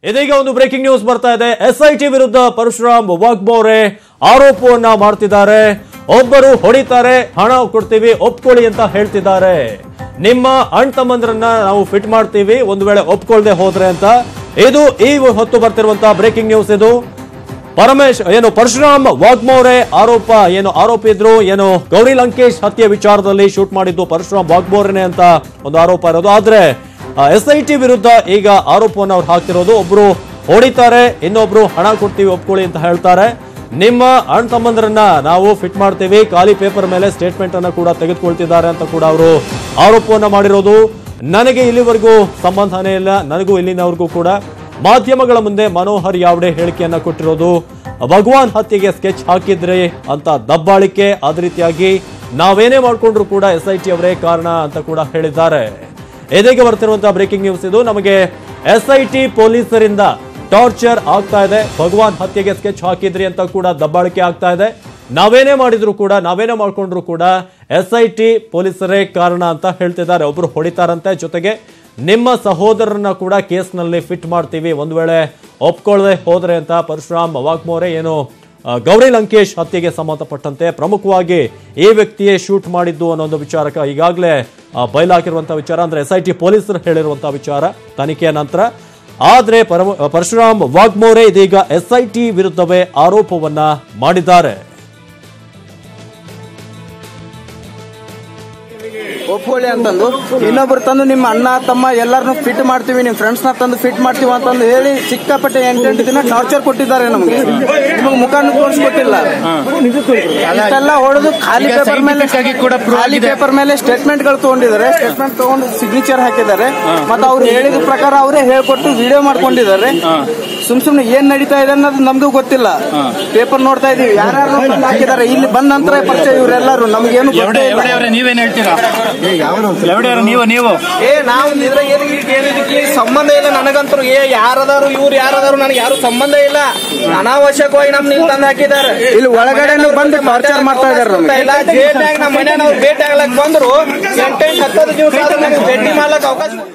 ಇದೀಗ ಒಂದು breaking news ಬರ್ತಾ ಇದೆ ಎಸ್ಐಟಿ ವಿರುದ್ಧ ಪರಶುರಾಮ್ ವಾಗ್ಮೋರೆ ಆರೋಪವನ್ನ ಮಾಡ್ತಿದ್ದಾರೆ ಒಬ್ಬರು ಹೊಡಿತಾರೆ ಹಣ ಕೊಡ್ತೀವಿ ಒಪ್ಕೊಳ್ಳಿ ಅಂತ ಹೇಳ್ತಿದ್ದಾರೆ ನಿಮ್ಮ ಅಣ್ಣ ತಮ್ಮಂದ್ರನ್ನ ನಾವು ಫಿಟ್ ಮಾಡ್ತೀವಿ ಒಂದು ವೇಳೆ ಒಪ್ಕೊಳ್ದೆ ಹೋದ್ರೆ ಅಂತ ಇದು ಈ ಹೊತ್ತು ಬರ್ತಿರುವಂತಹ ಬ್ರೇಕಿಂಗ್ ನ್ಯೂಸ್ ಇದು ಪರಮೇಶ್ ಏನು ಪರಶುರಾಮ್ ವಾಗ್ಮೋರೆ ಆರೋಪ ಏನು ಆರೋಪಿ ಇದ್ರು ಏನು ಗೌರಿ ಲಂಕೇಶ್ ಹತ್ಯೆ ವಿಚಾರದಲ್ಲಿ ಶೂಟ್ ಮಾಡಿದ್ದು ಪರಶುರಾಮ್ ವಾಗ್ಮೋರೆನೆ ಅಂತ ಒಂದು ಆರೋಪ ಇರೋದು ಆದ್ರೆ ಎಸ್ ಐ ಟಿ ವಿರುದ್ಧ ಈಗ ಆರೋಪವನ್ನು ಅವ್ರು ಹಾಕ್ತಿರೋದು ಒಬ್ರು ಹೊಡಿತಾರೆ ಇನ್ನೊಬ್ರು ಹಣ ಕೊಡ್ತೀವಿ ಒಪ್ಕೊಳ್ಳಿ ಅಂತ ಹೇಳ್ತಾರೆ ನಿಮ್ಮ ಅಣ್ಣ ತಮ್ಮಂದ್ರನ್ನ ನಾವು ಫಿಟ್ ಮಾಡ್ತೀವಿ ಖಾಲಿ ಪೇಪರ್ ಮೇಲೆ ಸ್ಟೇಟ್ಮೆಂಟ್ ಅನ್ನ ಕೂಡ ತೆಗೆದುಕೊಳ್ತಿದ್ದಾರೆ ಅಂತ ಕೂಡ ಅವರು ಆರೋಪವನ್ನ ಮಾಡಿರೋದು ನನಗೆ ಇಲ್ಲಿವರೆಗೂ ಸಂಬಂಧನೇ ಇಲ್ಲ ನನಗೂ ಇಲ್ಲಿನವರೆಗೂ ಕೂಡ ಮಾಧ್ಯಮಗಳ ಮುಂದೆ ಮನೋಹರ್ ಯಾವಡೆ ಹೇಳಿಕೆಯನ್ನ ಕೊಟ್ಟಿರೋದು ಭಗವಾನ್ ಹತ್ಯೆಗೆ ಸ್ಕೆಚ್ ಹಾಕಿದ್ರಿ ಅಂತ ದಬ್ಬಾಳಿಕೆ ಅದೇ ರೀತಿಯಾಗಿ ನಾವೇನೇ ಮಾಡ್ಕೊಂಡ್ರು ಕೂಡ ಎಸ್ ಐ ಟಿ ಅವರೇ ಕಾರಣ ಅಂತ ಕೂಡ ಹೇಳಿದ್ದಾರೆ ಇದೀಗ ಬರ್ತಿರುವಂತಹ ಬ್ರೇಕಿಂಗ್ ನ್ಯೂಸ್ ಇದು ನಮಗೆ ಎಸ್ ಐ ಟಿ ಪೊಲೀಸರಿಂದ ಟಾರ್ಚರ್ ಆಗ್ತಾ ಇದೆ ಭಗವಾನ್ ಹತ್ಯೆಗೆ ಸ್ಕೆಚ್ ಹಾಕಿದ್ರಿ ಅಂತ ಕೂಡ ದಬ್ಬಾಳಿಕೆ ಆಗ್ತಾ ಇದೆ ನಾವೇನೇ ಮಾಡಿದ್ರು ಕೂಡ ನಾವೇನೇ ಮಾಡ್ಕೊಂಡ್ರು ಕೂಡ ಎಸ್ ಐ ಟಿ ಪೊಲೀಸರೇ ಕಾರಣ ಅಂತ ಹೇಳ್ತಿದ್ದಾರೆ ಒಬ್ರು ಹೊಡಿತಾರಂತೆ ಜೊತೆಗೆ ನಿಮ್ಮ ಸಹೋದರರನ್ನ ಕೂಡ ಕೇಸ್ನಲ್ಲಿ ಫಿಟ್ ಮಾಡ್ತೀವಿ ಒಂದ್ ವೇಳೆ ಒಪ್ಕೊಳ್ಳದೆ ಹೋದ್ರೆ ಅಂತ ಪರಶುರಾಮ್ ವಾಗ್ಮೋರೆ ಏನು ಆ, ಗೌರಿ ಲಂಕೇಶ್ ಹತ್ಯೆಗೆ ಸಂಬಂಧಪಟ್ಟಂತೆ ಪ್ರಮುಖವಾಗಿ ಈ ವ್ಯಕ್ತಿಯೇ ಶೂಟ್ ಮಾಡಿದ್ದು ಅನ್ನೋ ಒಂದು ವಿಚಾರಕ್ಕೆ ಈಗಾಗಲೇ ಬಯಲಾಗಿರುವಂತಹ ವಿಚಾರ ಅಂದ್ರೆ ಎಸ್ ಐ ಟಿ ಪೊಲೀಸರು ಹೇಳಿರುವಂತಹ ವಿಚಾರ ತನಿಖೆಯ ನಂತರ ಆದ್ರೆ ಪರಮ- ಪರಶುರಾಮ್ ವಾಗ್ಮೋರೆ ಇದೀಗ ಎಸ್ ಐ ಟಿ ವಿರುದ್ಧವೇ ಆರೋಪವನ್ನ ಮಾಡಿದ್ದಾರೆ ಒಪ್ಕೊಳ್ಳಿ ಅಂತಂದು ಇನ್ನೊಬ್ರು ತಂದು ನಿಮ್ಮ ಅಣ್ಣ ತಮ್ಮ ಎಲ್ಲರನ್ನು ಫಿಟ್ ಮಾಡ್ತೀವಿ ನಿಮ್ ಫ್ರೆಂಡ್ಸ್ ನ ತಂದು ಫಿಟ್ ಮಾಡ್ತೀವಿ ಅಂತಂದು ಹೇಳಿ ಸಿಕ್ಕಾಪಟ್ಟೆ ಎಂಟೆಂಟು ದಿನ ಟಾರ್ಚರ್ ಕೊಟ್ಟಿದ್ದಾರೆ ನಮ್ಗೆ ನಿಮಗೆ ಮುಖಾನು ತೋರಿಸ್ಕೊಟ್ಟಿಲ್ಲ ಇಷ್ಟೆಲ್ಲ ಹೊಡೆದು ಖಾಲಿ ಈಗ ಪೇಪರ್ ಮೇಲೆ scientific ಆಗಿ ಕೂಡ prove ಖಾಲಿ ಆಗಿದೆ. ಪೇಪರ್ ಮೇಲೆ ಸ್ಟೇಟ್ಮೆಂಟ್ ಗಳು ತಗೊಂಡಿದ್ದಾರೆ ಸ್ಟೇಟ್ಮೆಂಟ್ ತಗೊಂಡು ಸಿಗ್ನೇಚರ್ ಹಾಕಿದ್ದಾರೆ ಮತ್ತೆ ಅವ್ರು ಹೇಳಿದ ಪ್ರಕಾರ ಅವರೇ ಹೇಳ್ಕೊಟ್ಟು ವಿಡಿಯೋ ಮಾಡ್ಕೊಂಡಿದ್ದಾರೆ ಸುಮ್ ಸುಮ್ನೆ ಏನ್ ನಡೀತಾ ಇದೆ ಅನ್ನೋದು ನಮ್ಗೂ ಗೊತ್ತಿಲ್ಲ ಪೇಪರ್ ನೋಡ್ತಾ ಇದೀವಿ ಯಾರ್ಯಾರು ಬಂದು ಹಾಕಿದ್ದಾರೆ ಇಲ್ಲಿ ಬಂದ ನಂತರ ಪರಿಚಯ ಇವರೆಲ್ಲರೂ ನಮ್ಗೇನು ಎವಡೆ ಗೊತ್ತೇ ಇಲ್ಲ ಎವಡೆ ಅವ್ರೆ ನೀವೇನ್ ಹೇಳ್ತೀರಾ ಎವಡೆ ಅವ್ರೆ ನೀವು ನೀವು ಏ ನಾವು ಇದ್ರಾಗ ಏನ್ ಇದಕ್ಕೆ ಸಂಬಂಧ ಇಲ್ಲ ನನಗಂತೂ ಏ ಯಾರದಾರು ಇವ್ರು ಯಾರದಾರು ನನಗೆ ಯಾರು ಸಂಬಂಧ ಇಲ್ಲ ಅನಾವಶ್ಯಕವಾಗಿ ನಮ್ ನೀವು ತಂದು ಹಾಕಿದ್ದಾರೆ ಇಲ್ಲಿ ಒಳಗಡೆನೂ ಬಂದು ಟಾರ್ಚರ್ ಮಾಡ್ತಾ ಇದಾರೆ ನಮ್ಗೆ ಇಲ್ಲ ಜೇಲ್ನಾಗ ನಮ್ಮ ಮನೆಯವ್ರು ಭೇಟಿ ಆಗ್ಲಕ್ ಬಂದ್ರು ಎಂಟೆಂಟು ಹತ್ತತ್ತು ದಿವಸ ಆದ್ರೂ ನನಗೆ ಭೇಟಿ ಮಾಡ್ಲಕ್ ಅವಕಾಶ